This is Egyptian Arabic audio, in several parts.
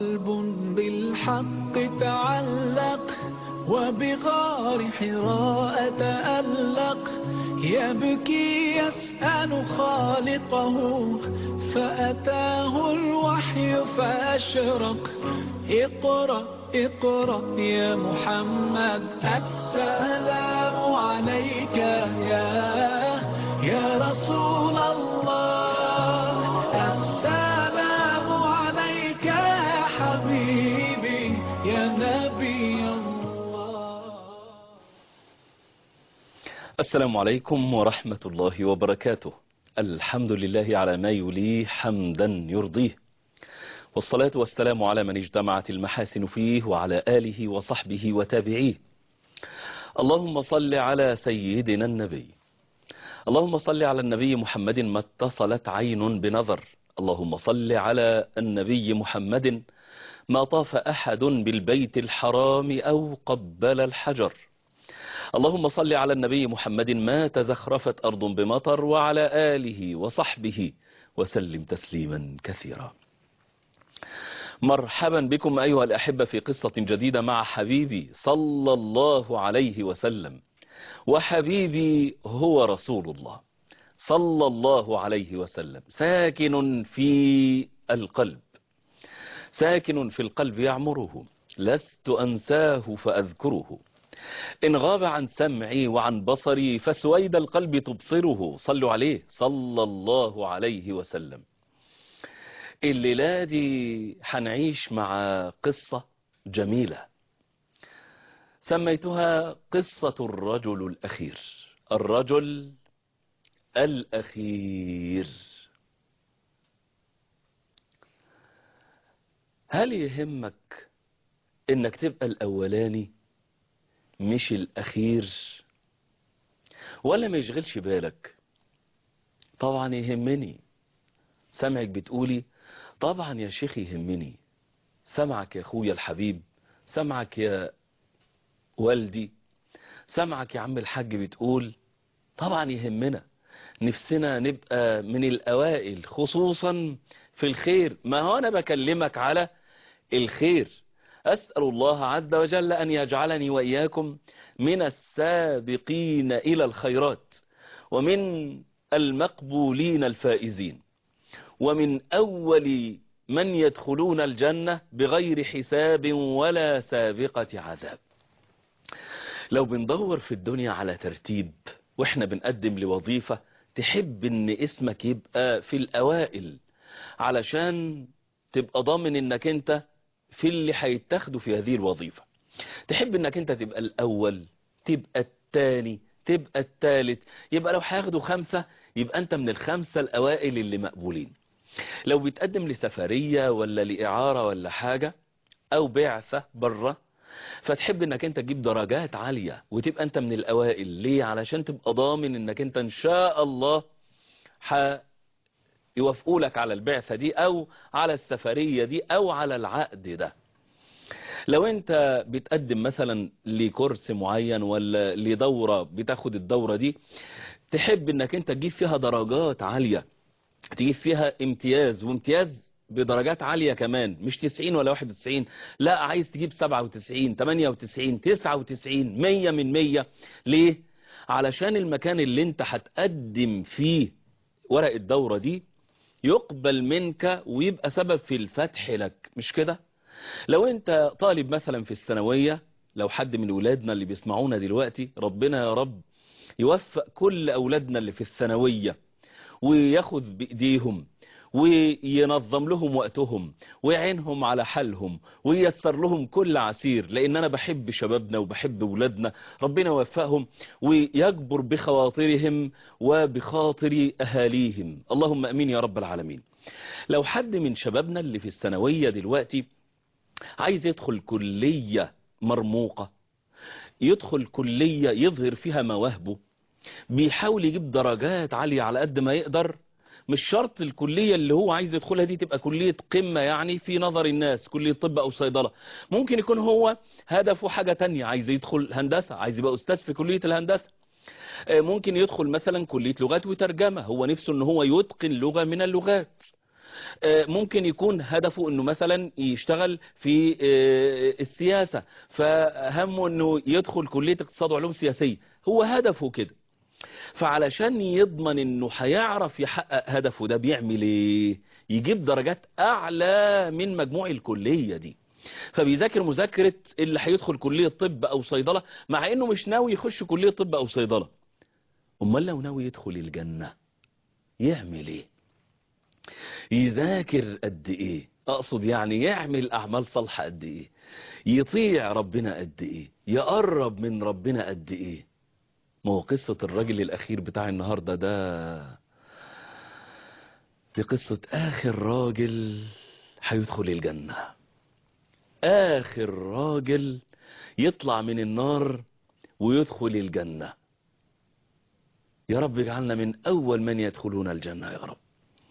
قلب بالحق تعلق وبغار حراء تألق يبكي يسأل خالقه فأتاه الوحي فأشرق اقرأ اقرأ يا محمد السلام عليك يا يا رسول الله السلام عليك يا حبيبي يا نبي الله السلام عليكم ورحمة الله وبركاته الحمد لله على ما يليه حمدا يرضيه والصلاة والسلام على من اجتمعت المحاسن فيه وعلى آله وصحبه وتابعيه اللهم صل على سيدنا النبي اللهم صل على النبي محمد ما اتصلت عين بنظر اللهم صل على النبي محمد ما طاف أحد بالبيت الحرام أو قبل الحجر اللهم صل على النبي محمد ما تزخرفت أرض بمطر وعلى آله وصحبه وسلم تسليما كثيرا مرحبا بكم أيها الأحبة في قصة جديدة مع حبيبي صلى الله عليه وسلم وحبيبي هو رسول الله صلى الله عليه وسلم ساكن في القلب ساكن في القلب يعمره لست أنساه فأذكره إن غاب عن سمعي وعن بصري فسويد القلب تبصره صلوا عليه صلى الله عليه وسلم الليلة دي هنعيش مع قصة جميلة سميتها قصة الرجل الأخير الرجل الأخير هل يهمك انك تبقى الأولاني مش الأخير ولا ما يشغلش بالك طبعا يهمني سمعك بتقولي طبعا يا شيخ يهمني سمعك يا اخويا الحبيب سمعك يا والدي سمعك يا عم الحاج بتقول طبعا يهمنا نفسنا نبقى من الأوائل خصوصا في الخير ما هو أنا بكلمك على الخير أسأل الله عز وجل أن يجعلني وإياكم من السابقين إلى الخيرات ومن المقبولين الفائزين ومن أول من يدخلون الجنة بغير حساب ولا سابقة عذاب لو بندور في الدنيا على ترتيب واحنا بنقدم لوظيفة تحب ان اسمك يبقى في الأوائل علشان تبقى ضامن انك انت في اللي هيتاخدوا في هذه الوظيفة تحب انك انت تبقى الاول تبقى التاني تبقى التالت يبقى لو هياخدوا خمسة يبقى انت من الخمسة الاوائل اللي مقبولين لو بتقدم لسفرية ولا لإعارة ولا حاجة او بعثة بره فتحب انك انت تجيب درجات عالية وتبقى انت من الاوائل ليه علشان تبقى ضامن انك انت ان شاء الله ح... يوافقوا لك على البعثة دي او على السفرية دي او على العقد ده لو انت بتقدم مثلا لكورس معين ولا لدورة بتاخد الدورة دي تحب انك انت تجيب فيها درجات عالية تجيب فيها امتياز وامتياز بدرجات عالية كمان مش 90 ولا 91 لا عايز تجيب 97 98 99 100 من 100 ليه علشان المكان اللي انت هتقدم فيه ورق الدورة دي يقبل منك ويبقى سبب في الفتح لك مش كده لو انت طالب مثلا في الثانوية لو حد من ولادنا اللي بيسمعونا دلوقتي ربنا يا رب يوفق كل أولادنا اللي في الثانوية وياخذ بإيديهم وينظم لهم وقتهم ويعينهم على حالهم وييسر لهم كل عسير لان انا بحب شبابنا وبحب ولادنا ربنا يوفقهم ويجبر بخواطرهم وبخاطر اهاليهم اللهم امين يا رب العالمين لو حد من شبابنا اللي في الثانوية دلوقتي عايز يدخل كلية مرموقة يدخل كلية يظهر فيها مواهبه بيحاول يجيب درجات عالية على قد ما يقدر مش شرط الكلية اللي هو عايز يدخلها دي تبقى كلية قمة يعني في نظر الناس كلية طب أو صيدلة ممكن يكون هو هدفه حاجة تانية عايز يدخل هندسة عايز يبقى أستاذ في كلية الهندسة ممكن يدخل مثلا كلية لغات وترجمة هو نفسه ان هو يتقن لغة من اللغات آه، ممكن يكون هدفه انه مثلا يشتغل في آه، السياسة فهمه انه يدخل كلية اقتصاد وعلوم سياسية هو هدفه كده فعلشان يضمن انه هيعرف يحقق هدفه ده بيعمل ايه يجيب درجات اعلى من مجموع الكلية دي فبيذاكر مذاكرة اللي هيدخل كلية طب او صيدلة مع انه مش ناوي يخش كلية طب او صيدلة امال لو ناوي يدخل الجنة يعمل ايه يذاكر قد ايه اقصد يعني يعمل اعمال صالحة قد ايه يطيع ربنا قد ايه يقرب من ربنا قد ايه ما هو قصة الراجل الاخير بتاع النهاردة ده دي قصة اخر راجل هيدخل الجنة اخر راجل يطلع من النار ويدخل الجنة يا رب اجعلنا من اول من يدخلون الجنة يا رب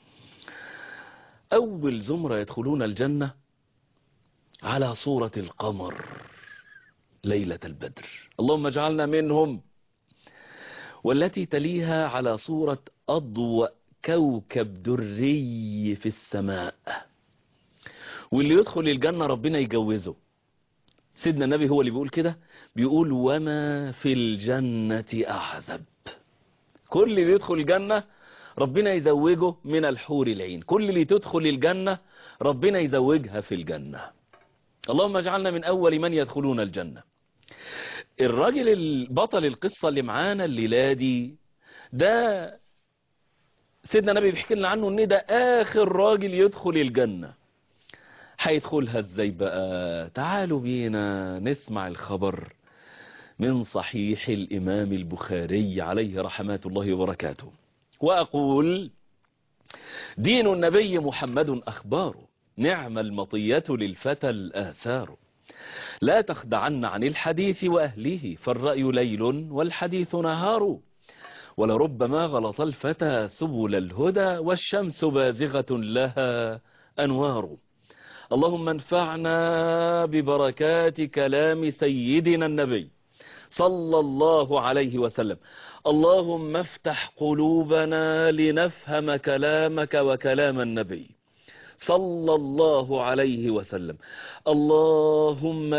أول زمرة يدخلون الجنة على صورة القمر ليلة البدر اللهم اجعلنا منهم والتي تليها على صورة أضوأ كوكب دري في السماء واللي يدخل الجنة ربنا يجوزه سيدنا النبي هو اللي بيقول كده بيقول وما في الجنة أعزب كل اللي يدخل الجنة ربنا يزوجه من الحور العين كل اللي تدخل الجنة ربنا يزوجها في الجنة اللهم اجعلنا من أول من يدخلون الجنة الراجل البطل القصة اللي معانا الليلة دي ده سيدنا النبي بيحكي لنا عنه ان ده آخر راجل يدخل الجنة هيدخلها ازاي بقى تعالوا بينا نسمع الخبر من صحيح الإمام البخاري عليه رحمات الله وبركاته وأقول دين النبي محمد أخبار نعم المطية للفتى الآثار لا تخدعن عن الحديث وأهله فالرأي ليل والحديث نهار ولربما غلط الفتى سبل الهدى والشمس بازغة لها أنوار اللهم انفعنا ببركات كلام سيدنا النبي صلى الله عليه وسلم اللهم افتح قلوبنا لنفهم كلامك وكلام النبي صلى الله عليه وسلم اللهم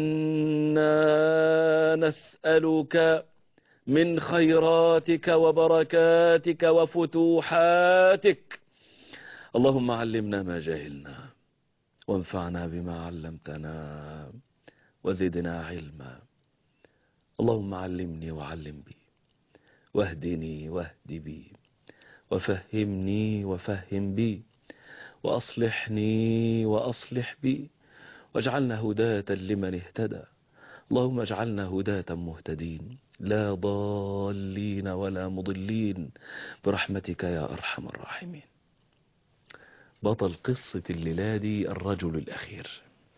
إنا نسألك من خيراتك وبركاتك وفتوحاتك اللهم علمنا ما جهلنا وانفعنا بما علمتنا وزدنا علما اللهم علمني وعلم بي واهدني واهد بي وفهمني وفهم بي وأصلحني وأصلح بي واجعلنا هداة لمن اهتدى اللهم اجعلنا هداة مهتدين لا ضالين ولا مضلين برحمتك يا أرحم الراحمين بطل قصة الليلة الرجل الأخير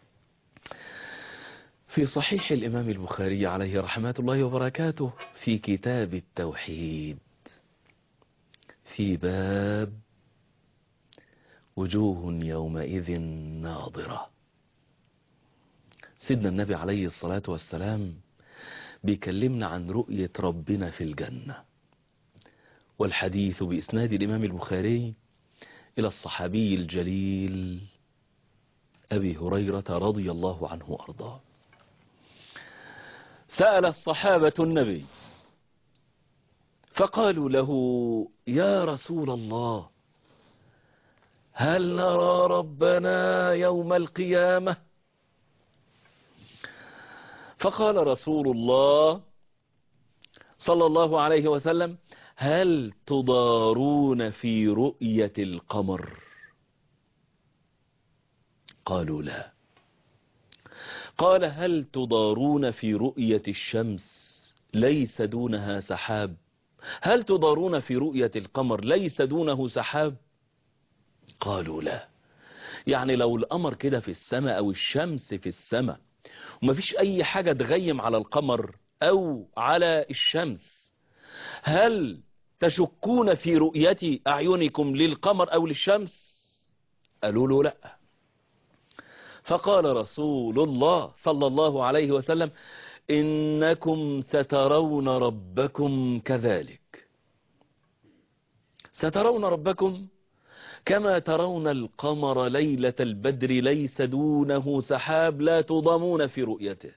في صحيح الإمام البخاري عليه رحمة الله وبركاته في كتاب التوحيد في باب وجوه يومئذ ناظرة سيدنا النبي عليه الصلاة والسلام بيكلمنا عن رؤية ربنا في الجنة والحديث بإسناد الإمام البخاري إلى الصحابي الجليل أبي هريرة رضي الله عنه وأرضاه سأل الصحابة النبي فقالوا له يا رسول الله هل نرى ربنا يوم القيامة فقال رسول الله صلى الله عليه وسلم هل تضارون في رؤية القمر قالوا لا قال هل تضارون في رؤية الشمس ليس دونها سحاب هل تضارون في رؤية القمر ليس دونه سحاب قالوا لا يعني لو القمر كده في السماء او الشمس في السماء ومفيش اي حاجة تغيم على القمر او على الشمس هل تشكون في رؤية اعينكم للقمر او للشمس قالوا له لا فقال رسول الله صلى الله عليه وسلم إنكم سترون ربكم كذلك سترون ربكم كما ترون القمر ليلة البدر ليس دونه سحاب لا تضامون في رؤيته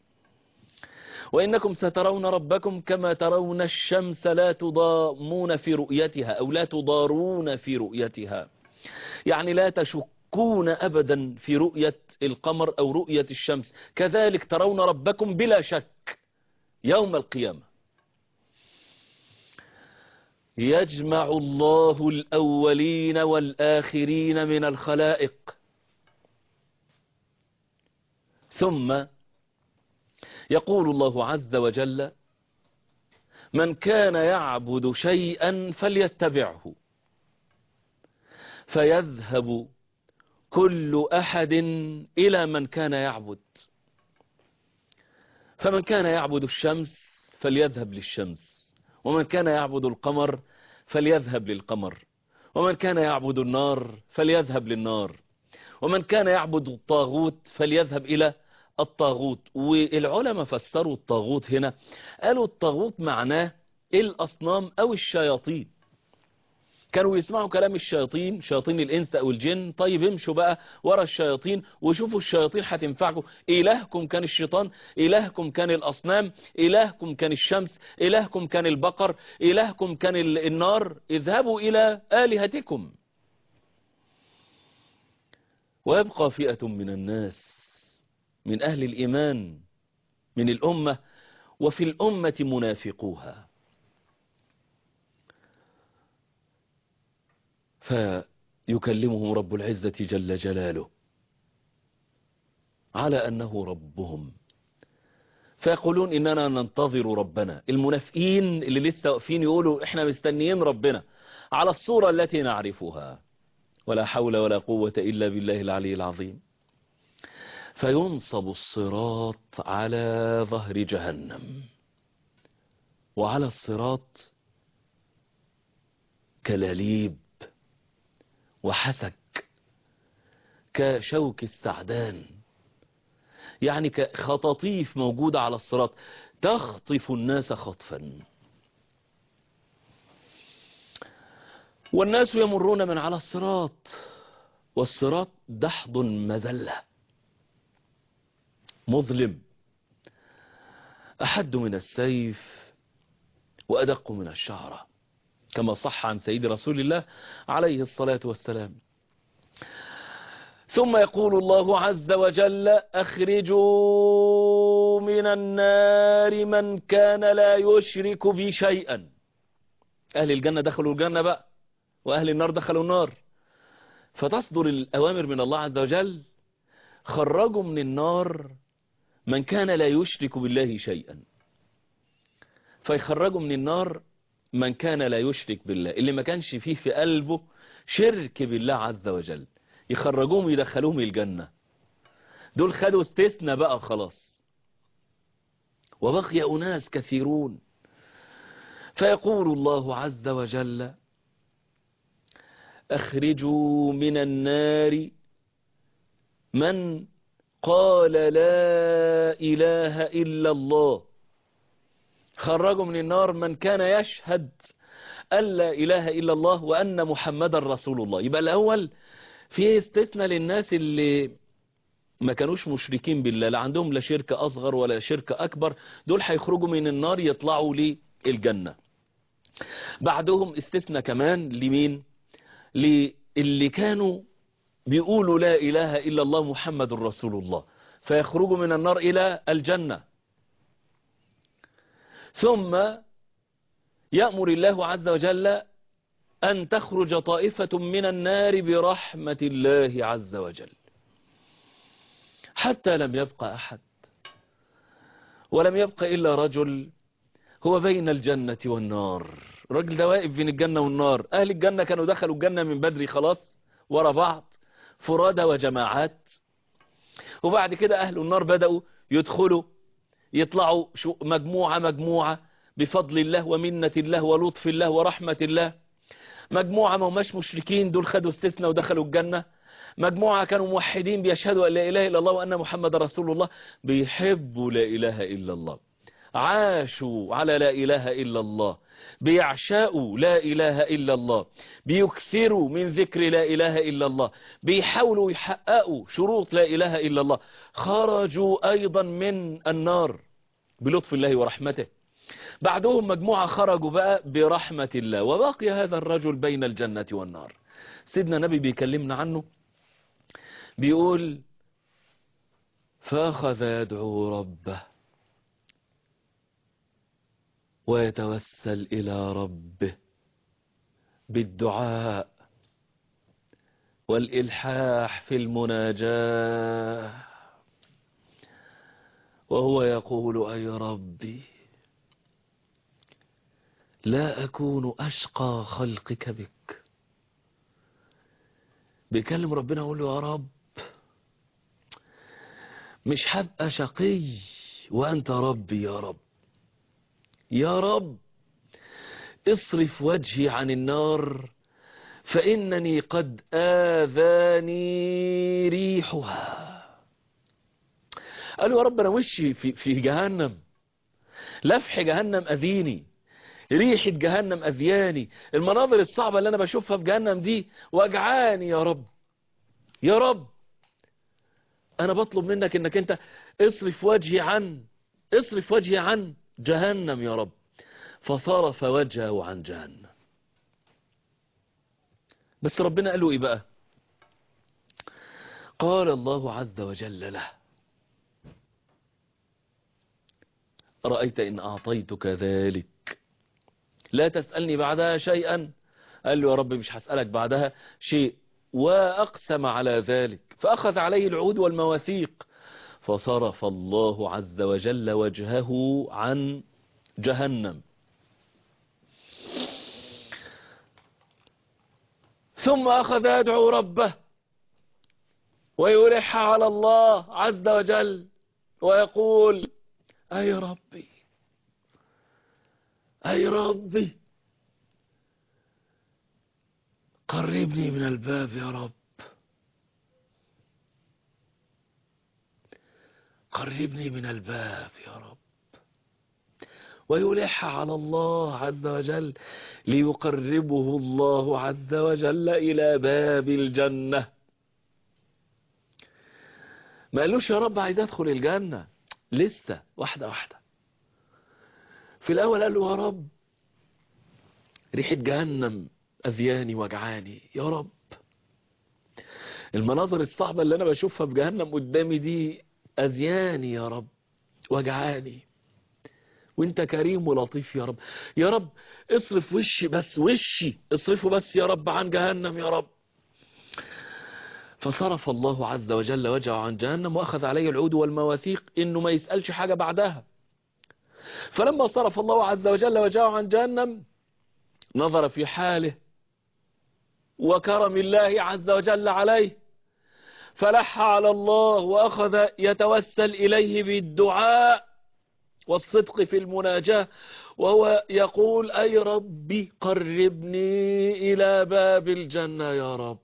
وإنكم سترون ربكم كما ترون الشمس لا تضامون في رؤيتها أو لا تضارون في رؤيتها يعني لا تشكون أبدا في رؤية القمر أو رؤية الشمس كذلك ترون ربكم بلا شك يوم القيامة يجمع الله الأولين والآخرين من الخلائق ثم يقول الله عز وجل من كان يعبد شيئا فليتبعه فيذهب كل أحد إلى من كان يعبد فمن كان يعبد الشمس فليذهب للشمس ومن كان يعبد القمر فليذهب للقمر ومن كان يعبد النار فليذهب للنار ومن كان يعبد الطاغوت فليذهب إلى الطاغوت والعلماء فسروا الطاغوت هنا قالوا الطاغوت معناه الأصنام أو الشياطين كانوا يسمعوا كلام الشياطين شياطين الإنس أو الجن طيب امشوا بقى ورا الشياطين وشوفوا الشياطين هتنفعكم إلهكم كان الشيطان إلهكم كان الأصنام إلهكم كان الشمس إلهكم كان البقر إلهكم كان النار اذهبوا إلى آلهتكم ويبقى فئة من الناس من أهل الإيمان من الأمة وفي الأمة منافقوها فيكلمهم رب العزة جل جلاله على أنه ربهم فيقولون إننا ننتظر ربنا المنافقين اللي لسه واقفين يقولوا إحنا مستنيين ربنا على الصورة التي نعرفها ولا حول ولا قوة إلا بالله العلي العظيم فينصب الصراط على ظهر جهنم وعلى الصراط كلاليب وحسك كشوك السعدان يعني كخطاطيف موجودة على الصراط تخطف الناس خطفا والناس يمرون من على الصراط والصراط دحض مذلة مظلم أحد من السيف وأدق من الشعرة كما صح عن سيد رسول الله عليه الصلاة والسلام ثم يقول الله عز وجل أخرجوا من النار من كان لا يشرك بي شيئا أهل الجنة دخلوا الجنة بقى وأهل النار دخلوا النار فتصدر الأوامر من الله عز وجل خرجوا من النار من كان لا يشرك بالله شيئا فيخرجوا من النار من كان لا يشرك بالله اللي ما كانش فيه في قلبه شرك بالله عز وجل يخرجوهم يدخلوهم الجنة دول خدوا استثنى بقى خلاص وبقي أناس كثيرون فيقول الله عز وجل أخرجوا من النار من قال لا إله إلا الله خرجوا من النار من كان يشهد أن لا إله إلا الله وأن محمد رسول الله يبقى الأول في استثناء للناس اللي ما كانوش مشركين بالله لا عندهم لا شركة أصغر ولا شركة أكبر دول هيخرجوا من النار يطلعوا للجنة بعدهم استثناء كمان لمين للي كانوا بيقولوا لا إله إلا الله محمد رسول الله فيخرجوا من النار إلى الجنة ثم يأمر الله عز وجل أن تخرج طائفة من النار برحمة الله عز وجل حتى لم يبقى أحد ولم يبقى إلا رجل هو بين الجنة والنار الراجل ده واقف بين الجنة والنار أهل الجنة كانوا دخلوا الجنة من بدري خلاص ورا بعض فرادى وجماعات وبعد كده أهل النار بدأوا يدخلوا يطلعوا مجموعة مجموعة بفضل الله ومنة الله ولطف الله ورحمة الله مجموعة ما هماش مشركين دول خدوا استثناء ودخلوا الجنة مجموعة كانوا موحدين بيشهدوا أن لا إله إلا الله وأن محمد رسول الله بيحبوا لا إله إلا الله عاشوا على لا إله إلا الله بيعشاءوا لا إله إلا الله بيكثروا من ذكر لا إله إلا الله بيحاولوا يحققوا شروط لا إله إلا الله خرجوا أيضا من النار بلطف الله ورحمته بعدهم مجموعة خرجوا بقى برحمة الله وبقي هذا الرجل بين الجنة والنار سيدنا نبي بيكلمنا عنه بيقول فأخذ يدعو ربه ويتوسل إلى ربه بالدعاء والإلحاح في المناجاة وهو يقول أي ربي لا أكون أشقى خلقك بك بيكلم ربنا يقول له يا رب مش هبقى شقي وأنت ربي يا رب يا رب اصرف وجهي عن النار فإنني قد آذاني ريحها قالوا يا رب أنا وشي في, في جهنم لفح جهنم أذيني ريحة جهنم أذياني المناظر الصعبة اللي أنا بشوفها في جهنم دي وجعاني يا رب يا رب أنا بطلب منك إنك أنت اصرف وجهي عن اصرف وجهي عن جهنم يا رب فصرف وجهه عن جهنم بس ربنا قال له ايه بقى قال الله عز وجل له رأيت إن أعطيتك ذلك لا تسألني بعدها شيئا قال له يا رب مش هسألك بعدها شيء وأقسم على ذلك فأخذ عليه العود والمواثيق فصرف الله عز وجل وجهه عن جهنم ثم أخذ يدعو ربه ويلح على الله عز وجل ويقول أي ربي أي ربي قربني من الباب يا رب قربني من الباب يا رب ويلح على الله عز وجل ليقربه الله عز وجل إلى باب الجنة ما قالوش يا رب عايز أدخل الجنة لسه واحدة واحدة في الأول قال له يا رب ريحة جهنم أذياني وجعاني يا رب المناظر الصعبة اللي أنا بشوفها في جهنم قدامي دي أذياني يا رب وجعاني وانت كريم ولطيف يا رب يا رب اصرف وشي بس وشي اصرفه بس يا رب عن جهنم يا رب فصرف الله عز وجل وجهه عن جهنم وأخذ عليه العود والمواثيق إنه ما يسألش حاجة بعدها فلما صرف الله عز وجل وجهه عن جهنم نظر في حاله وكرم الله عز وجل عليه فلح على الله وأخذ يتوسل إليه بالدعاء والصدق في المناجاة وهو يقول أي ربي قربني إلى باب الجنة يا رب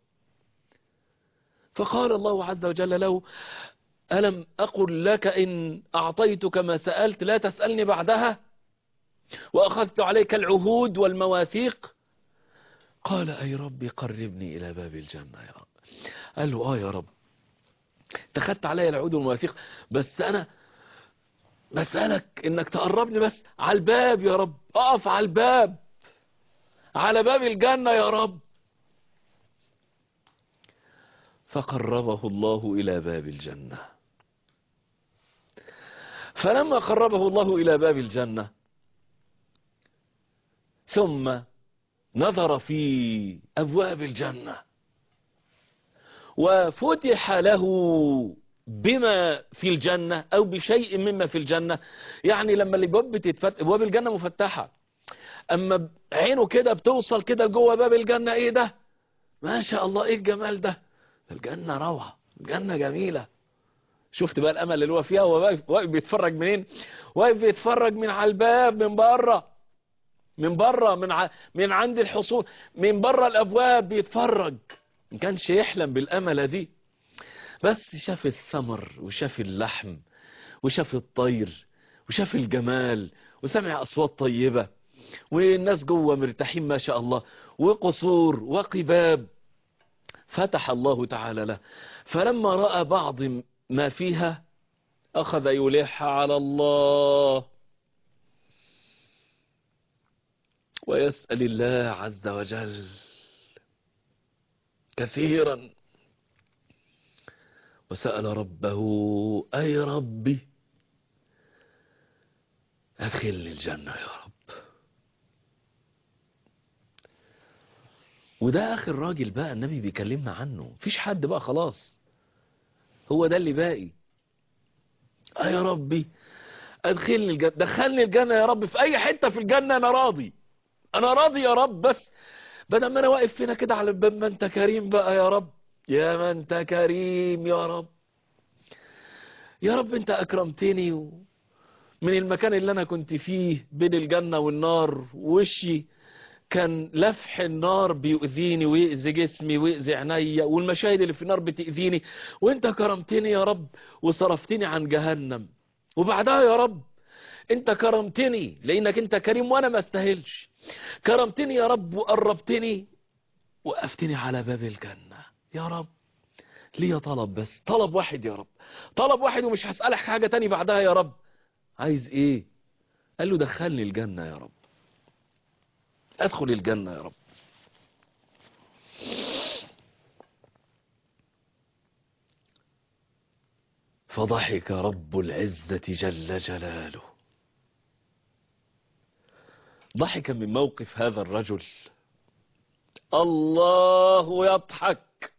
فقال الله عز وجل له ألم أقل لك إن أعطيتك ما سألت لا تسألني بعدها وأخذت عليك العهود والمواثيق قال أي ربي قربني إلى باب الجنة يا رب قال له آه يا رب اتخذت علي العهود والمواثيق بس أنا بسألك إنك تقربني بس على الباب يا رب أقف على الباب على باب الجنة يا رب فقربه الله إلى باب الجنة فلما قربه الله إلى باب الجنة ثم نظر في أبواب الجنة وفتح له بما في الجنة أو بشيء مما في الجنة يعني لما الابواب بتتفتح ابواب الجنة مفتحة أما عينه كده بتوصل كده لجوه باب الجنة إيه ده ما شاء الله إيه الجمال ده الجنة روعة الجنة جميلة شفت بقى الأمل اللي هو فيها هو واقف واقف بيتفرج منين واقف بيتفرج من على الباب من بره من بره من ع... من عند الحصول من بره الأبواب بيتفرج ما كانش يحلم بالأملة دي بس شاف الثمر وشاف اللحم وشاف الطير وشاف الجمال وسمع أصوات طيبة والناس جوه مرتاحين ما شاء الله وقصور وقباب فتح الله تعالى له فلما رأى بعض ما فيها أخذ يلح على الله ويسأل الله عز وجل كثيرا وسأل ربه أي ربي أدخلني الجنة يا رب وده آخر راجل بقى النبي بيكلمنا عنه فيش حد بقى خلاص هو ده اللي باقي آه يا ربي أدخلني الجنة دخلني الجنة يا رب في أي حتة في الجنة أنا راضي أنا راضي يا رب بس بدل ما أنا واقف هنا كده على الباب ما أنت كريم بقى يا رب يا ما أنت كريم يا رب يا رب أنت أكرمتني و... من المكان اللي أنا كنت فيه بين الجنة والنار وشي كان لفح النار بيؤذيني ويأذي جسمي ويأذي عينيا والمشاهد اللي في النار بتأذيني وانت كرمتني يا رب وصرفتني عن جهنم وبعدها يا رب انت كرمتني لانك انت كريم وانا ما استاهلش كرمتني يا رب وقربتني وقفتني على باب الجنة يا رب ليه طلب بس طلب واحد يا رب طلب واحد ومش هسألك حاجة تاني بعدها يا رب عايز ايه قال له دخلني الجنة يا رب ادخل الجنة يا رب فضحك رب العزة جل جلاله ضحك من موقف هذا الرجل الله يضحك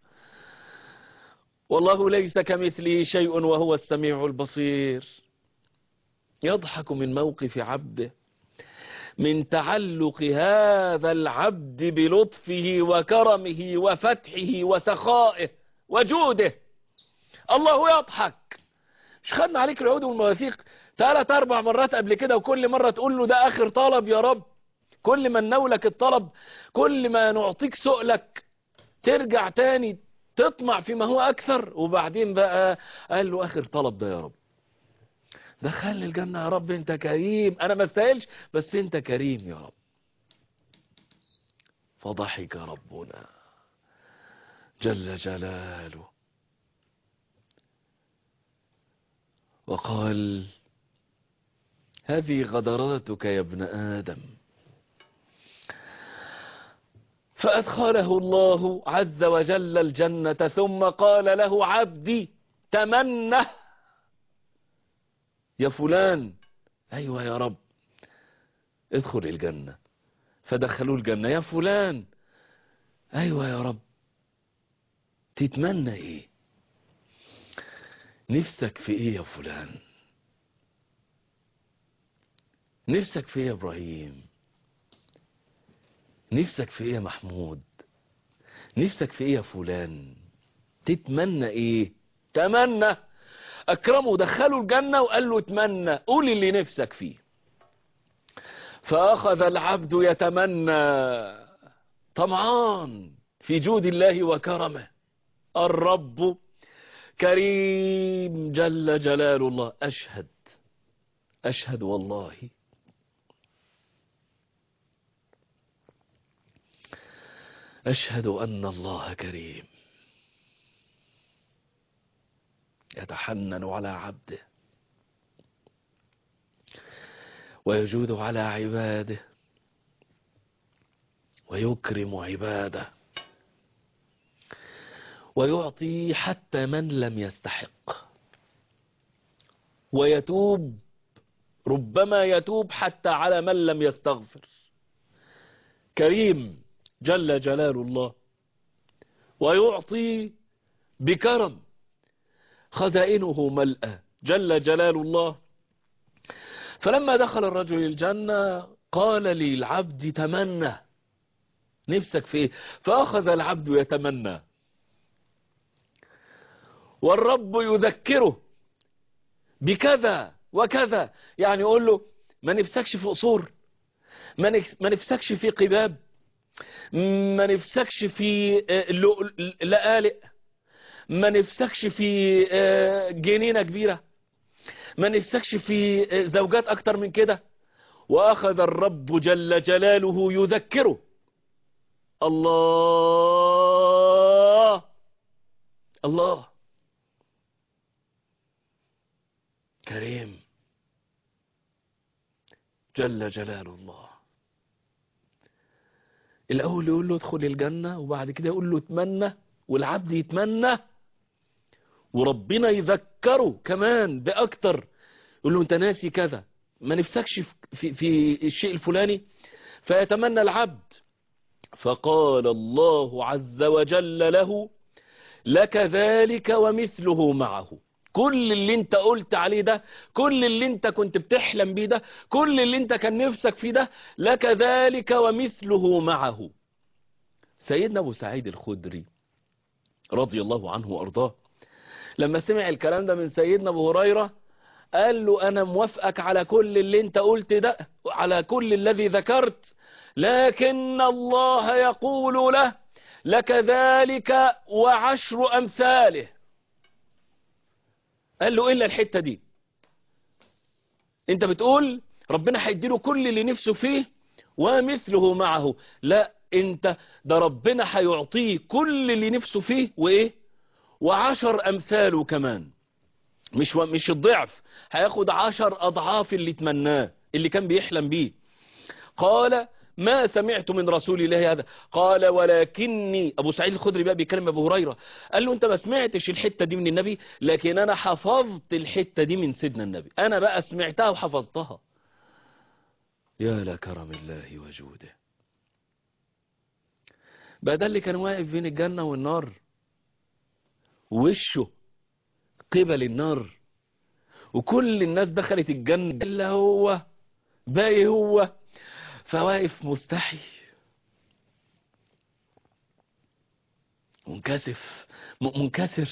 والله ليس كمثله شيء وهو السميع البصير يضحك من موقف عبده من تعلق هذا العبد بلطفه وكرمه وفتحه وسخائه وجوده الله يضحك مش خدنا عليك العود والمواثيق ثلاث اربع مرات قبل كده وكل مرة تقول له ده اخر طلب يا رب كل ما نولك الطلب كل ما نعطيك سؤلك ترجع تاني تطمع فيما هو اكثر وبعدين بقى قال له اخر طلب ده يا رب دخلني الجنة يا رب انت كريم انا ما استاهلش بس انت كريم يا رب فضحك ربنا جل جلاله وقال هذه غدراتك يا ابن آدم فأدخله الله عز وجل الجنة ثم قال له عبدي تمنه يا فلان أيوة يا رب ادخل الجنة فدخلوا الجنة يا فلان أيوة يا رب تتمنى ايه نفسك في ايه يا فلان نفسك في ايه يا ابراهيم نفسك في ايه يا محمود نفسك في ايه يا فلان تتمنى ايه تمنى اكرمه دخله الجنة وقال له اتمنى قول اللي نفسك فيه فاخذ العبد يتمنى طمعان في جود الله وكرمه الرب كريم جل جلال الله أشهد أشهد والله أشهد أن الله كريم يتحنن على عبده ويجود على عباده ويكرم عباده ويعطي حتى من لم يستحق ويتوب ربما يتوب حتى على من لم يستغفر كريم جل جلال الله ويعطي بكرم خزائنه ملأى جل جلال الله فلما دخل الرجل الجنة قال للعبد تمنى نفسك في ايه فأخذ العبد يتمنى والرب يذكره بكذا وكذا يعني يقول له ما نفسكش في قصور ما نفسكش في قباب ما نفسكش في لقالق ما نفسكش في جنينة كبيرة ما نفسكش في زوجات اكتر من كده واخذ الرب جل جلاله يذكره الله الله كريم جل جلال الله الأول يقول له ادخل الجنة وبعد كده يقول له اتمنى والعبد يتمنى وربنا يذكره كمان بأكتر يقول له انت ناسي كذا ما نفسكش في, في الشيء الفلاني فيتمنى العبد فقال الله عز وجل له لك ذلك ومثله معه كل اللي انت قلت عليه ده كل اللي انت كنت بتحلم بيه ده كل اللي انت كان نفسك فيه ده لك ذلك ومثله معه سيدنا ابو سعيد الخدري رضي الله عنه وارضاه لما سمع الكلام ده من سيدنا ابو هريرة قال له انا موافقك على كل اللي انت قلت ده على كل الذي ذكرت لكن الله يقول له لك ذلك وعشر امثاله قال له إلا الحتة دي انت بتقول ربنا هيديله كل اللي نفسه فيه ومثله معه لا انت ده ربنا هيعطيه كل اللي نفسه فيه وايه وعشر امثاله كمان مش و... مش الضعف هياخد عشر اضعاف اللي تمناه اللي كان بيحلم بيه قال ما سمعت من رسول الله هذا قال ولكني ابو سعيد الخدري بقى بيكلم ابو هريره قال له انت ما سمعتش الحته دي من النبي لكن انا حفظت الحته دي من سيدنا النبي انا بقى سمعتها وحفظتها يا لكرم الله وجوده بقى ده اللي كان واقف بين الجنه والنار وشه قبل النار وكل الناس دخلت الجنه الا هو باقي هو فواقف مستحي منكسف منكسر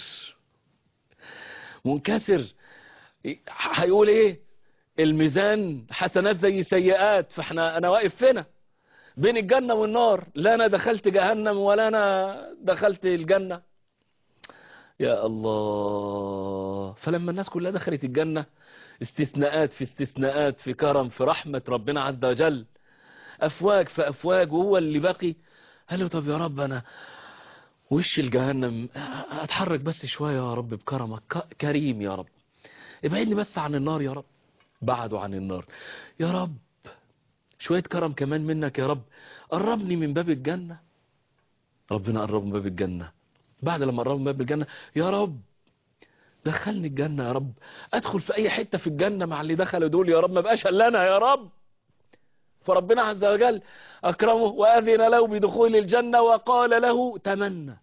منكسر هيقول ايه الميزان حسنات زي سيئات فاحنا انا واقف فينا بين الجنة والنار لا انا دخلت جهنم ولا انا دخلت الجنة يا الله فلما الناس كلها دخلت الجنة استثناءات في استثناءات في كرم في رحمة ربنا عز وجل افواج في افواج وهو اللي باقي قال له طب يا رب انا وش الجهنم اتحرك بس شوية يا رب بكرمك كريم يا رب ابعدني بس عن النار يا رب بعدوا عن النار يا رب شوية كرم كمان منك يا رب قربني من باب الجنة ربنا قرب من باب الجنة بعد لما قرب من باب الجنة يا رب دخلني الجنة يا رب ادخل في اي حتة في الجنة مع اللي دخلوا دول يا رب ما بقاش الا انا يا رب فربنا عز وجل أكرمه وأذن له بدخول الجنة وقال له تمنى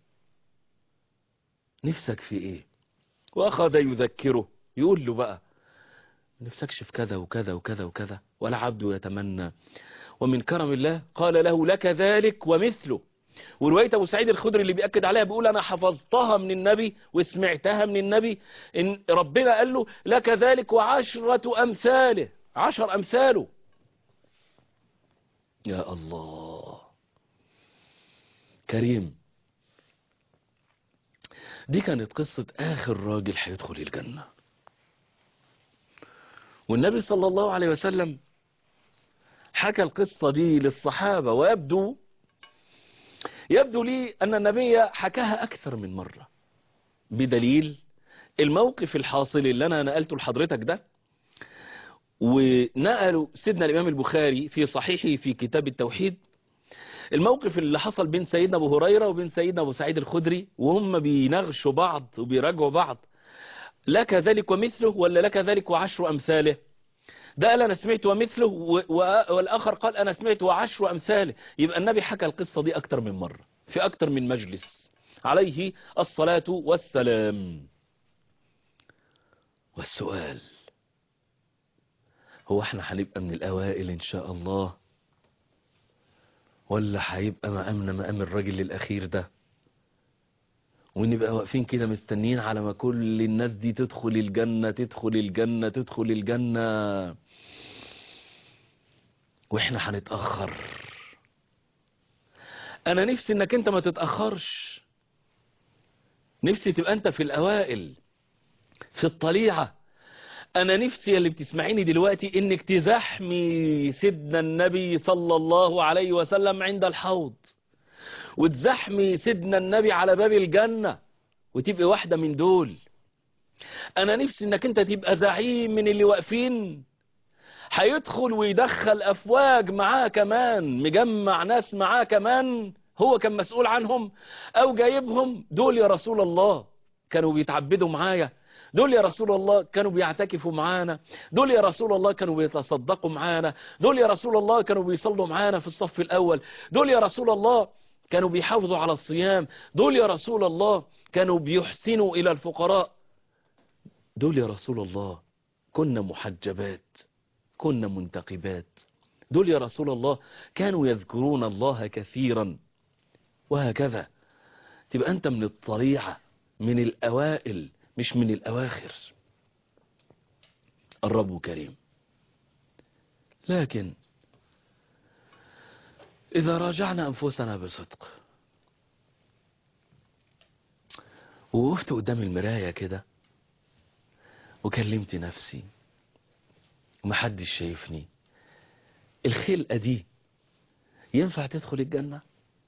نفسك في إيه وأخذ يذكره يقول له بقى نفسكش في كذا وكذا وكذا وكذا ولا عبد يتمنى ومن كرم الله قال له لك ذلك ومثله ورواية أبو سعيد الخدري اللي بيأكد عليها بيقول أنا حفظتها من النبي وسمعتها من النبي إن ربنا قال له لك ذلك وعشرة أمثاله عشر أمثاله يا الله كريم دي كانت قصة آخر راجل هيدخل الجنة والنبي صلى الله عليه وسلم حكى القصة دي للصحابة ويبدو يبدو لي أن النبي حكاها أكثر من مرة بدليل الموقف الحاصل اللي أنا نقلته لحضرتك ده ونقلوا سيدنا الإمام البخاري في صحيحه في كتاب التوحيد الموقف اللي حصل بين سيدنا أبو هريرة وبين سيدنا أبو سعيد الخدري وهم بينغشوا بعض وبيراجعوا بعض لك ذلك ومثله ولا لك ذلك وعشر أمثاله ده قال أنا سمعت ومثله والآخر قال أنا سمعت وعشر أمثاله يبقى النبي حكى القصة دي أكتر من مرة في أكتر من مجلس عليه الصلاة والسلام والسؤال هو احنا هنبقى من الأوائل إن شاء الله ولا هيبقى مقامنا مقام الراجل الأخير ده ونبقى واقفين كده مستنيين على ما كل الناس دي تدخل الجنة تدخل الجنة تدخل الجنة واحنا هنتأخر انا نفسي انك انت ما تتأخرش نفسي تبقى انت في الاوائل في الطليعة انا نفسي اللي بتسمعيني دلوقتي انك تزحمي سيدنا النبي صلى الله عليه وسلم عند الحوض وتزحمي سيدنا النبي على باب الجنة وتبقي واحدة من دول انا نفسي انك انت تبقى زعيم من اللي واقفين هيدخل ويدخل افواج معاه كمان مجمع ناس معاه كمان هو كان مسؤول عنهم او جايبهم دول يا رسول الله كانوا بيتعبدوا معايا دول يا رسول الله كانوا بيعتكفوا معانا دول يا رسول الله كانوا بيتصدقوا معانا دول يا رسول الله كانوا بيصلوا معانا في الصف الاول دول يا رسول الله كانوا بيحافظوا على الصيام دول يا رسول الله كانوا بيحسنوا الى الفقراء دول يا رسول الله كنا محجبات كنا منتقبات دول يا رسول الله كانوا يذكرون الله كثيرا وهكذا تبقى أنت من الطريعة من الأوائل مش من الأواخر الرب كريم لكن إذا راجعنا أنفسنا بصدق ووقفت قدام المراية كده وكلمت نفسي ومحدش شايفني الخلقة دي ينفع تدخل الجنة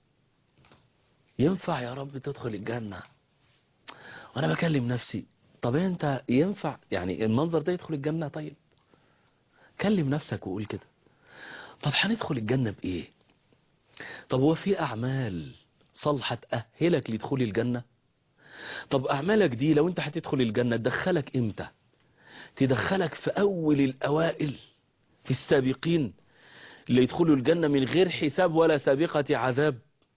ينفع يا رب تدخل الجنة وانا بكلم نفسي طب انت ينفع يعني المنظر ده يدخل الجنة طيب كلم نفسك وقول كده طب هندخل الجنة بايه طب هو في اعمال صالحة تأهلك لدخول الجنة طب اعمالك دي لو انت هتدخل الجنة تدخلك امتى تدخلك في اول الاوائل في السابقين اللي يدخلوا الجنة من غير حساب ولا سابقة عذاب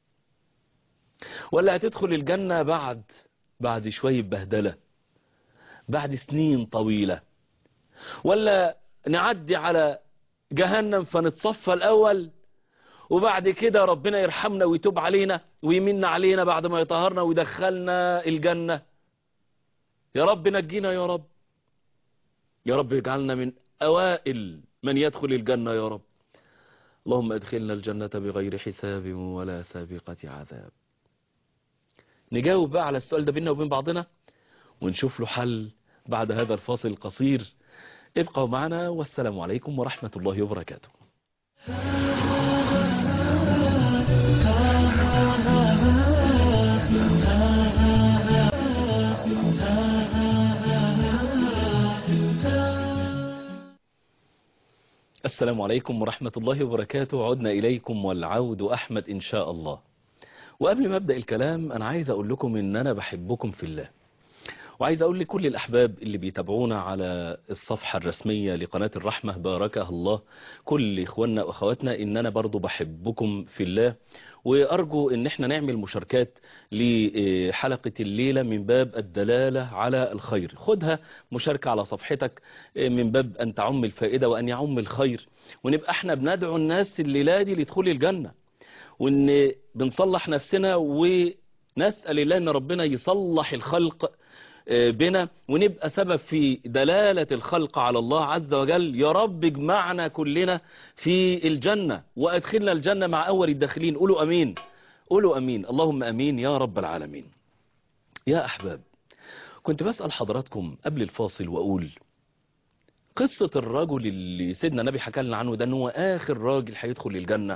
ولا هتدخل الجنة بعد بعد شوية بهدلة بعد سنين طويلة ولا نعدي على جهنم فنتصفى الأول وبعد كده ربنا يرحمنا ويتوب علينا ويمن علينا بعد ما يطهرنا ويدخلنا الجنة يا رب نجينا يا رب يا رب اجعلنا من أوائل من يدخل الجنة يا رب اللهم ادخلنا الجنة بغير حساب ولا سابقة عذاب نجاوب بقى على السؤال ده بيننا وبين بعضنا ونشوف له حل بعد هذا الفاصل القصير ابقوا معنا والسلام عليكم ورحمة الله وبركاته السلام عليكم ورحمة الله وبركاته عدنا إليكم والعود أحمد إن شاء الله وقبل ما أبدأ الكلام أنا عايز أقول لكم إن أنا بحبكم في الله وعايز أقول لكل الأحباب اللي بيتابعونا على الصفحة الرسمية لقناة الرحمة باركها الله كل إخواننا وأخواتنا إن أنا برضو بحبكم في الله وأرجو إن احنا نعمل مشاركات لحلقة الليلة من باب الدلالة على الخير خدها مشاركة على صفحتك من باب أن تعم الفائدة وأن يعم الخير ونبقى احنا بندعو الناس الليلة دي لدخول الجنة وان بنصلح نفسنا ونسأل الله ان ربنا يصلح الخلق بنا ونبقى سبب في دلالة الخلق على الله عز وجل يا رب اجمعنا كلنا في الجنة وادخلنا الجنة مع اول الداخلين قولوا امين قولوا امين اللهم امين يا رب العالمين يا احباب كنت بسأل حضراتكم قبل الفاصل واقول قصة الرجل اللي سيدنا النبي حكى لنا عنه ده ان هو اخر راجل هيدخل الجنة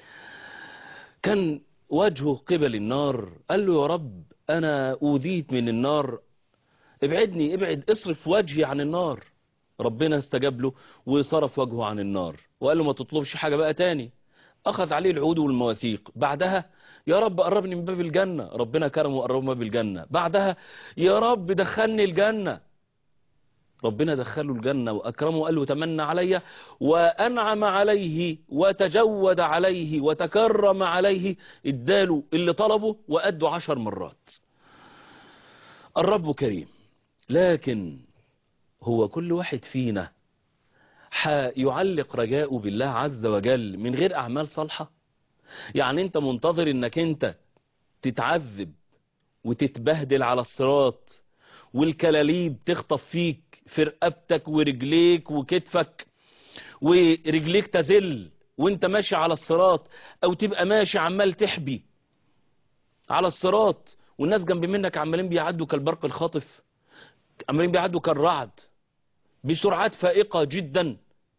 كان وجهه قبل النار قال له يا رب انا اوذيت من النار ابعدني ابعد اصرف وجهي عن النار ربنا استجاب له وصرف وجهه عن النار وقال له ما تطلبش حاجة بقى تاني اخذ عليه العود والمواثيق بعدها يا رب قربني من باب الجنة ربنا كرمه وقربه من باب الجنة بعدها يا رب دخلني الجنة ربنا دخله الجنة وأكرمه وقال له تمنى علي وأنعم عليه وتجود عليه وتكرم عليه اداله اللي طلبه وأده عشر مرات الرب كريم لكن هو كل واحد فينا يعلق رجاءه بالله عز وجل من غير أعمال صالحة يعني انت منتظر انك انت تتعذب وتتبهدل على الصراط والكلاليب تخطف فيك في رقبتك ورجليك وكتفك ورجليك تزل وانت ماشي على الصراط او تبقى ماشي عمال تحبي على الصراط والناس جنب منك عمالين بيعدوا كالبرق الخاطف عمالين بيعدوا كالرعد بسرعات فائقة جدا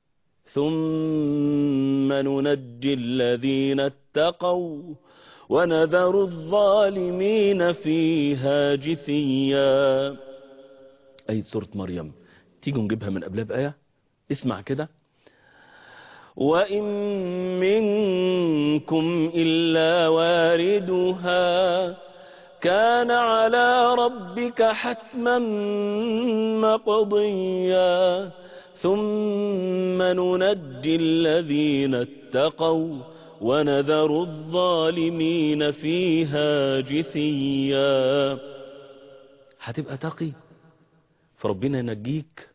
ثم ننجي الذين اتقوا ونذر الظالمين فيها جثيا أي سورة مريم تيجوا نجيبها من قبلها بآية اسمع كده وإن منكم إلا واردها كان على ربك حتما مقضيا ثم ننجي الذين اتقوا ونذر الظالمين فيها جثيا هتبقى تقي فربنا ينجيك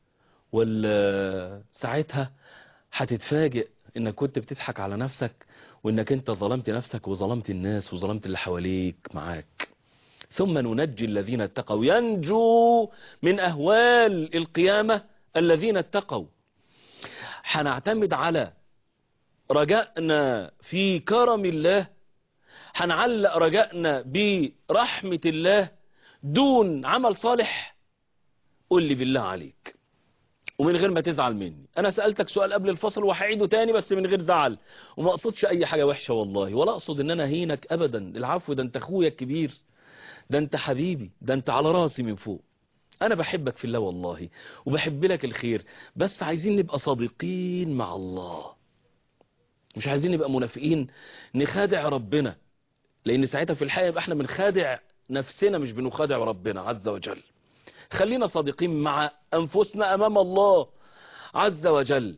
ولا ساعتها هتتفاجئ انك كنت بتضحك على نفسك وانك انت ظلمت نفسك وظلمت الناس وظلمت اللي حواليك معاك ثم ننجي الذين اتقوا ينجو من اهوال القيامة الذين اتقوا هنعتمد على رجائنا في كرم الله هنعلق رجائنا برحمة الله دون عمل صالح قل لي بالله عليك ومن غير ما تزعل مني انا سألتك سؤال قبل الفصل وهعيده تاني بس من غير زعل وما اقصدش اي حاجة وحشة والله ولا اقصد ان انا هينك ابدا العفو ده انت اخويا الكبير ده انت حبيبي ده انت على راسي من فوق انا بحبك في الله والله وبحب لك الخير بس عايزين نبقى صادقين مع الله مش عايزين نبقى منافقين نخادع ربنا لان ساعتها في الحقيقة يبقى احنا بنخادع نفسنا مش بنخادع ربنا عز وجل خلينا صادقين مع أنفسنا أمام الله عز وجل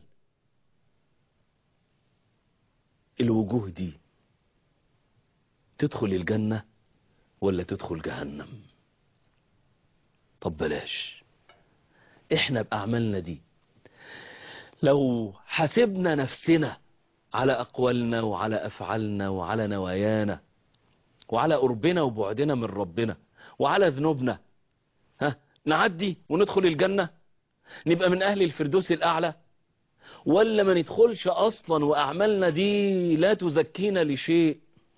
الوجوه دي تدخل الجنة ولا تدخل جهنم طب بلاش احنا بأعمالنا دي لو حسبنا نفسنا على أقوالنا وعلى أفعالنا وعلى نوايانا وعلى قربنا وبعدنا من ربنا وعلى ذنوبنا ها نعدي وندخل الجنة نبقى من أهل الفردوس الأعلى ولا ما ندخلش أصلا وأعمالنا دي لا تزكينا لشيء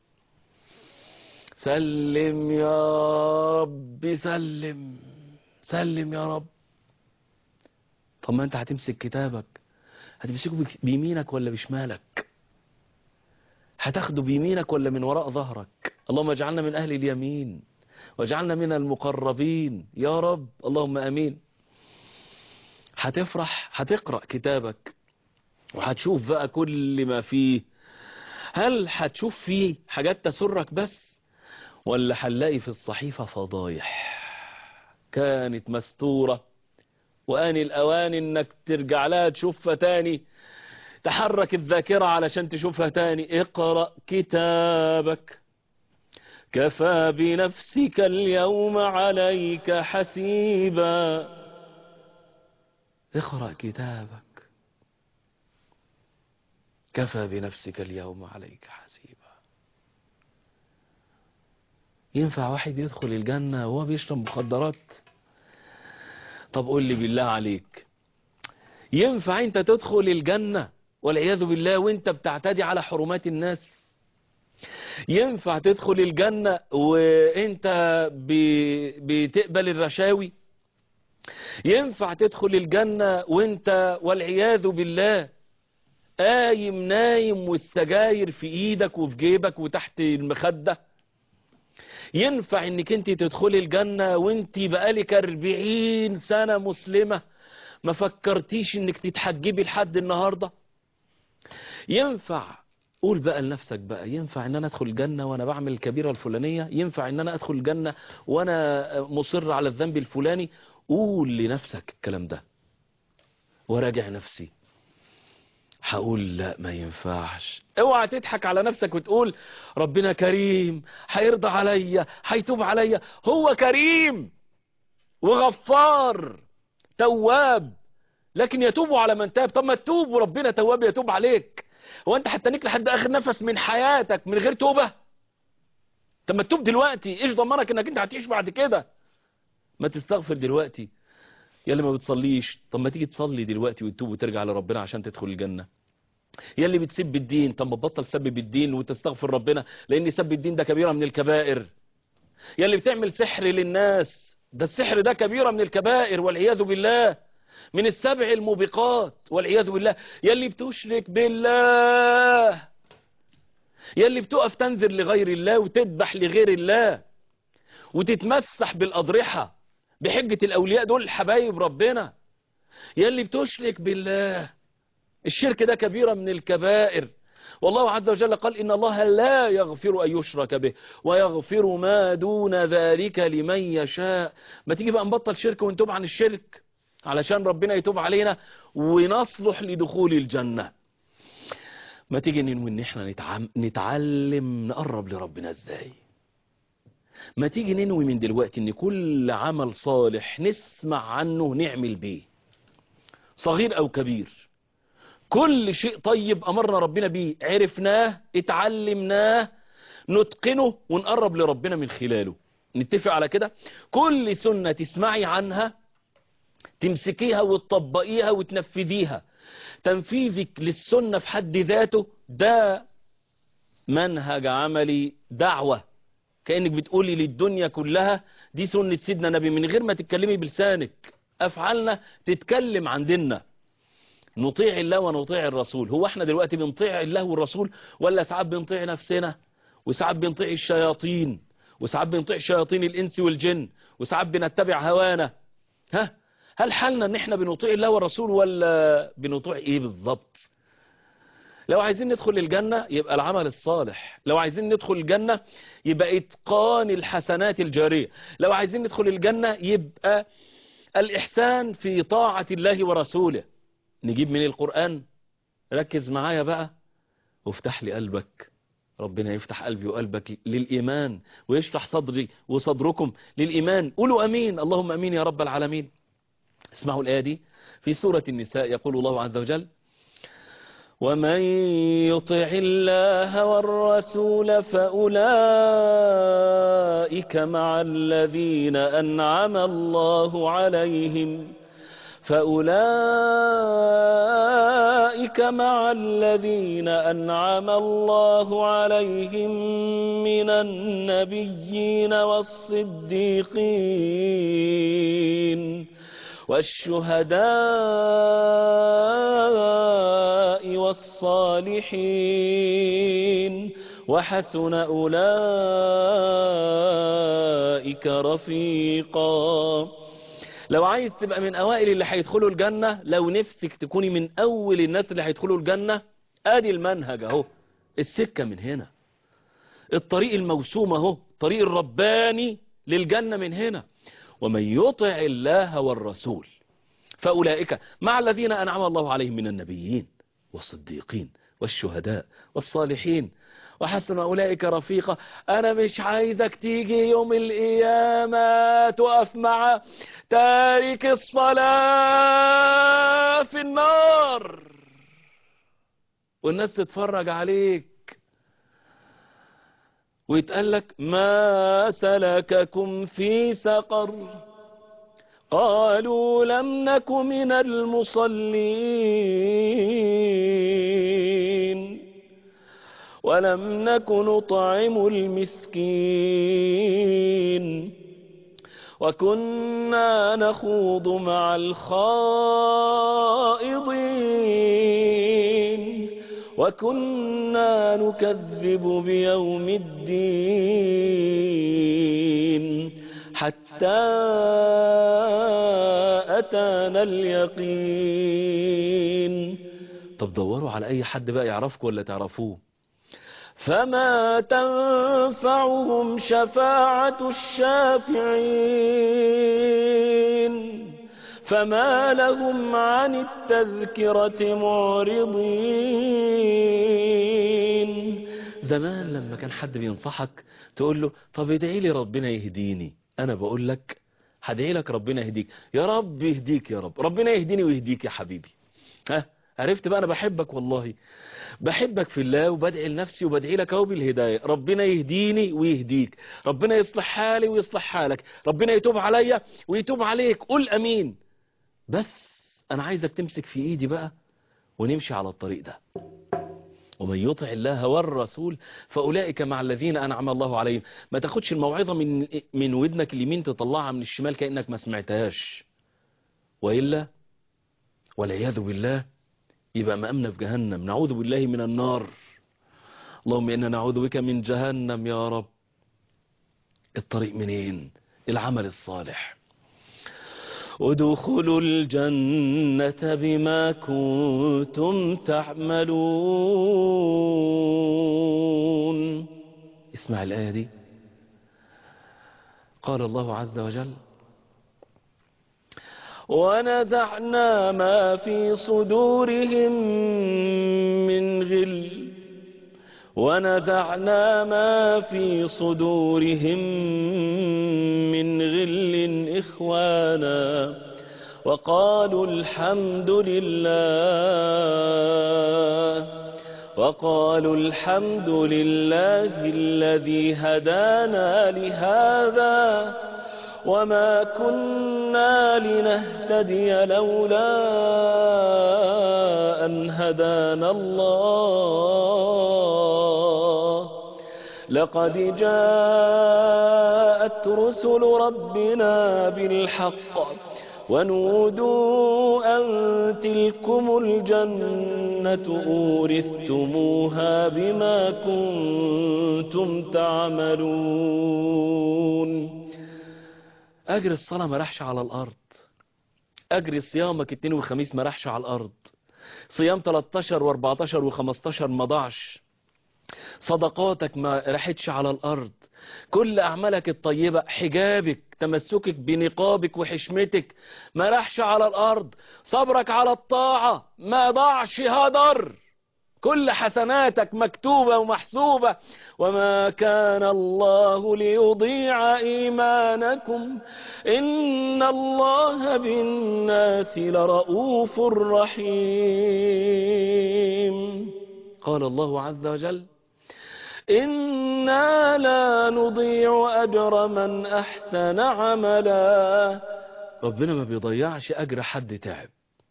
سلم يا رب سلم سلم يا رب طب ما انت هتمسك كتابك هتمسكه بيمينك ولا بشمالك هتاخده بيمينك ولا من وراء ظهرك اللهم اجعلنا من أهل اليمين واجعلنا من المقربين يا رب اللهم امين هتفرح هتقرأ كتابك وهتشوف بقى كل ما فيه هل هتشوف فيه حاجات تسرك بس ولا هنلاقي في الصحيفة فضايح كانت مستورة وآن الأوان انك ترجع لها تشوفها تاني تحرك الذاكرة علشان تشوفها تاني اقرأ كتابك كفى بنفسك اليوم عليك حسيبا اقرأ كتابك كفى بنفسك اليوم عليك حسيبا ينفع واحد يدخل الجنة وهو بيشرب مخدرات طب قول لي بالله عليك ينفع انت تدخل الجنة والعياذ بالله وانت بتعتدي على حرمات الناس ينفع تدخل الجنة وانت بتقبل الرشاوي ينفع تدخل الجنة وانت والعياذ بالله قايم نايم والسجاير في ايدك وفي جيبك وتحت المخدة ينفع انك انت تدخلي الجنة وانت بقالك اربعين سنة مسلمة ما فكرتيش انك تتحجبي لحد النهاردة ينفع قول بقى لنفسك بقى ينفع ان انا ادخل الجنة وانا بعمل الكبيرة الفلانية ينفع ان انا ادخل الجنة وانا مصر على الذنب الفلاني قول لنفسك الكلام ده وراجع نفسي هقول لا ما ينفعش اوعى تضحك على نفسك وتقول ربنا كريم هيرضى عليا هيتوب عليا هو كريم وغفار تواب لكن يتوب على من تاب طب ما تتوب وربنا تواب يتوب عليك هو انت هتنيك لحد اخر نفس من حياتك من غير توبة طب ما تتوب دلوقتي ايش ضمنك انك انت هتعيش بعد كده ما تستغفر دلوقتي يا اللي ما بتصليش طب ما تيجي تصلي دلوقتي وتتوب وترجع لربنا عشان تدخل الجنة يا اللي بتسب الدين طب ما تبطل سب الدين وتستغفر ربنا لان سب الدين ده كبيرة من الكبائر يا اللي بتعمل سحر للناس ده السحر ده كبيرة من الكبائر والعياذ بالله من السبع الموبقات والعياذ بالله يلي بتشرك بالله يلي بتقف تنذر لغير الله وتذبح لغير الله وتتمسح بالأضرحة بحجة الأولياء دول حبايب ربنا يلي بتشرك بالله الشرك ده كبيرة من الكبائر والله عز وجل قال إن الله لا يغفر أن يشرك به ويغفر ما دون ذلك لمن يشاء ما تيجي بقى نبطل شرك ونتوب عن الشرك علشان ربنا يتوب علينا ونصلح لدخول الجنة ما تيجي ننوي ان احنا نتعم... نتعلم نقرب لربنا ازاي ما تيجي ننوي من دلوقتي ان كل عمل صالح نسمع عنه نعمل بيه صغير او كبير كل شيء طيب امرنا ربنا بيه عرفناه اتعلمناه نتقنه ونقرب لربنا من خلاله نتفق على كده كل سنة تسمعي عنها تمسكيها وتطبقيها وتنفذيها تنفيذك للسنة في حد ذاته ده منهج عملي دعوة كأنك بتقولي للدنيا كلها دي سنة سيدنا نبي من غير ما تتكلمي بلسانك أفعالنا تتكلم عن ديننا نطيع الله ونطيع الرسول هو احنا دلوقتي بنطيع الله والرسول ولا ساعات بنطيع نفسنا وساعات بنطيع الشياطين وساعات بنطيع شياطين الإنس والجن وساعات بنتبع هوانا ها هل حالنا ان احنا بنطيع الله والرسول ولا بنطيع ايه بالظبط لو عايزين ندخل الجنة يبقى العمل الصالح لو عايزين ندخل الجنة يبقى اتقان الحسنات الجارية لو عايزين ندخل الجنة يبقى الإحسان في طاعة الله ورسوله نجيب من القرآن ركز معايا بقى وافتح لي قلبك ربنا يفتح قلبي وقلبك للإيمان ويشرح صدري وصدركم للإيمان قولوا أمين اللهم أمين يا رب العالمين اسمعوا الآية دي في سورة النساء يقول الله عز وجل ومن يطع الله والرسول فأولئك مع الذين أنعم الله عليهم فأولئك مع الذين أنعم الله عليهم من النبيين والصديقين والشهداء والصالحين وحسن أولئك رفيقا لو عايز تبقى من أوائل اللي هيدخلوا الجنة لو نفسك تكوني من أول الناس اللي هيدخلوا الجنة آدي المنهج أهو السكة من هنا الطريق الموسوم أهو الطريق الرباني للجنة من هنا ومن يطع الله والرسول فأولئك مع الذين أنعم الله عليهم من النبيين والصديقين والشهداء والصالحين وحسن أولئك رفيقا أنا مش عايزك تيجي يوم القيامة تقف مع تارك الصلاة في النار والناس تتفرج عليك ويتقال لك ما سلككم في سقر قالوا لم نك من المصلين ولم نك نطعم المسكين وكنا نخوض مع الخائضين وكنا نكذب بيوم الدين حتى أتانا اليقين طب دوروا على أي حد بقى يعرفكم ولا تعرفوه فما تنفعهم شفاعة الشافعين فما لهم عن التذكرة معرضين زمان لما كان حد بينصحك تقول له طب ادعي لي ربنا يهديني انا بقول لك هدعي لك ربنا يهديك يا رب يهديك يا رب ربنا يهديني ويهديك يا حبيبي ها عرفت بقى انا بحبك والله بحبك في الله وبدعي لنفسي وبدعي لك اهو بالهدايه ربنا يهديني ويهديك ربنا يصلح حالي ويصلح حالك ربنا يتوب عليا ويتوب عليك قول امين بس انا عايزك تمسك في ايدي بقى ونمشي على الطريق ده ومن يطع الله والرسول فأولئك مع الذين أنعم الله عليهم ما تاخدش الموعظة من من ودنك اليمين تطلعها من الشمال كأنك ما سمعتهاش وإلا والعياذ بالله يبقى مأمنة في جهنم نعوذ بالله من النار اللهم إنا نعوذ بك من جهنم يا رب الطريق منين العمل الصالح ادخلوا الجنة بما كنتم تعملون اسمع الآية دي قال الله عز وجل ونزعنا ما في صدورهم من غل ونزعنا ما في صدورهم من غل إخوانا وقالوا الحمد لله وقالوا الحمد لله الذي هدانا لهذا وما كنا لنهتدي لولا أن هدانا الله لقد جاءت رسل ربنا بالحق ونودوا أن تلكم الجنة أورثتموها بما كنتم تعملون أجر الصلاة ما راحش على الأرض أجر صيامك اتنين وخميس ما راحش على الأرض صيام 13 و14 و15 ما ضاعش صدقاتك ما راحتش على الأرض كل أعمالك الطيبة حجابك تمسكك بنقابك وحشمتك ما راحش على الأرض صبرك على الطاعة ما ضاعش هدر كل حسناتك مكتوبة ومحسوبة وما كان الله ليضيع إيمانكم إن الله بالناس لرؤوف رحيم قال الله عز وجل إنا لا نضيع أجر من أحسن عملا ربنا ما بيضيعش أجر حد تعب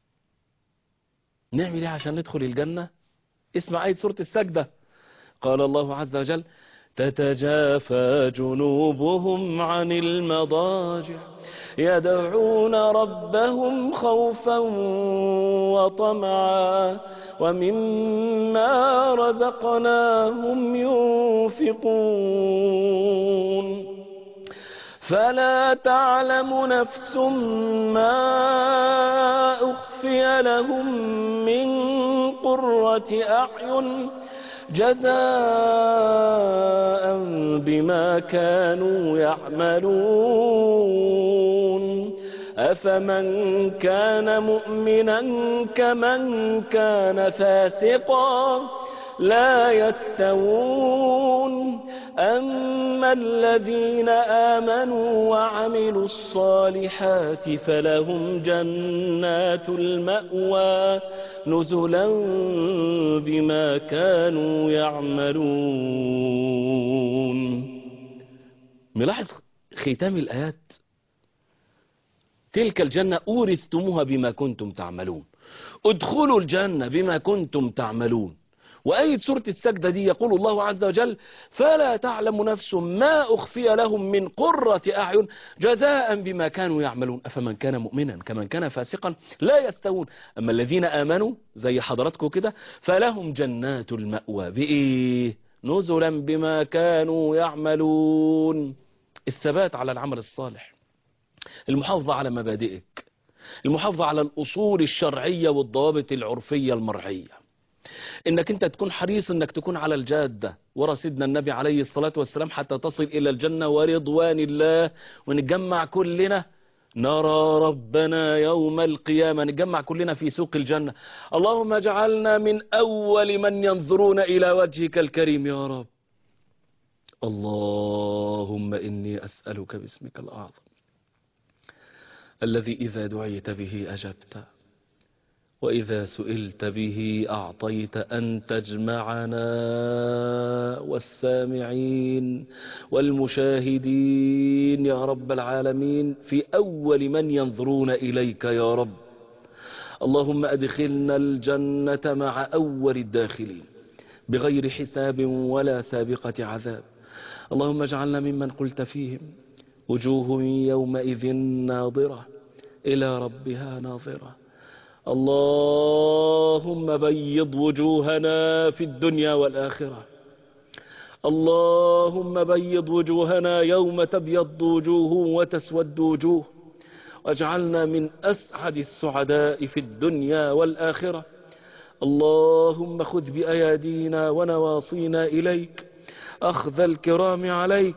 نعمل ايه عشان ندخل الجنة اسمع آية سورة السجدة قال الله عز وجل تتجافى جنوبهم عن المضاجع يدعون ربهم خوفا وطمعا ومما رزقناهم ينفقون فلا تعلم نفس ما أخفي لهم من قرة أعين جزاء بما كانوا يعملون أفمن كان مؤمنا كمن كان فاسقا لا يستوون أما الذين آمنوا وعملوا الصالحات فلهم جنات المأوى نزلا بما كانوا يعملون ملاحظ ختام الآيات تلك الجنة أورثتموها بما كنتم تعملون ادخلوا الجنة بما كنتم تعملون وآية سورة السجدة دي يقول الله عز وجل فلا تعلم نفس ما أخفي لهم من قرة أعين جزاء بما كانوا يعملون أفمن كان مؤمنا كمن كان فاسقا لا يستوون أما الذين آمنوا زي حضراتكم كده فلهم جنات المأوى بإيه نزلا بما كانوا يعملون الثبات على العمل الصالح المحافظة على مبادئك المحافظة على الأصول الشرعية والضوابط العرفية المرعية انك انت تكون حريص انك تكون على الجادة ورا سيدنا النبي عليه الصلاة والسلام حتى تصل الى الجنة ورضوان الله ونتجمع كلنا نرى ربنا يوم القيامة نتجمع كلنا في سوق الجنة اللهم اجعلنا من اول من ينظرون الى وجهك الكريم يا رب اللهم اني اسألك باسمك الاعظم الذي اذا دعيت به اجبت وإذا سئلت به أعطيت أن تجمعنا والسامعين والمشاهدين يا رب العالمين في أول من ينظرون إليك يا رب اللهم أدخلنا الجنة مع أول الداخلين بغير حساب ولا سابقة عذاب اللهم اجعلنا ممن قلت فيهم وجوه يومئذ ناظرة إلى ربها ناظرة اللهم بيض وجوهنا في الدنيا والآخرة اللهم بيض وجوهنا يوم تبيض وجوه وتسود وجوه واجعلنا من أسعد السعداء في الدنيا والآخرة اللهم خذ بأيادينا ونواصينا إليك أخذ الكرام عليك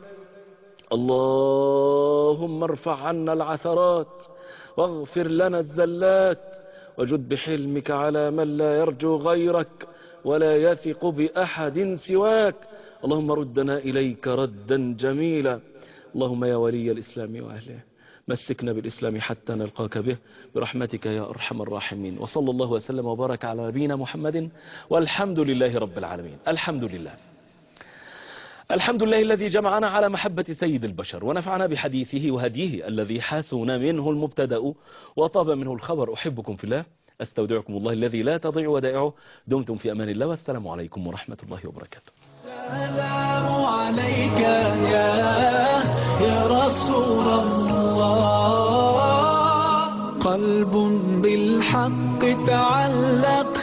اللهم ارفع عنا العثرات واغفر لنا الزلات وجد بحلمك على من لا يرجو غيرك ولا يثق بأحد سواك اللهم ردنا إليك ردا جميلا اللهم يا ولي الإسلام وأهله مسكنا بالإسلام حتى نلقاك به برحمتك يا أرحم الراحمين وصلى الله وسلم وبارك على نبينا محمد والحمد لله رب العالمين الحمد لله الحمد لله الذي جمعنا على محبة سيد البشر ونفعنا بحديثه وهديه الذي حسن منه المبتدأ وطاب منه الخبر أحبكم في الله أستودعكم الله الذي لا تضيع ودائعه دمتم في أمان الله والسلام عليكم ورحمة الله وبركاته السلام عليك يا يا رسول الله قلب بالحق تعلق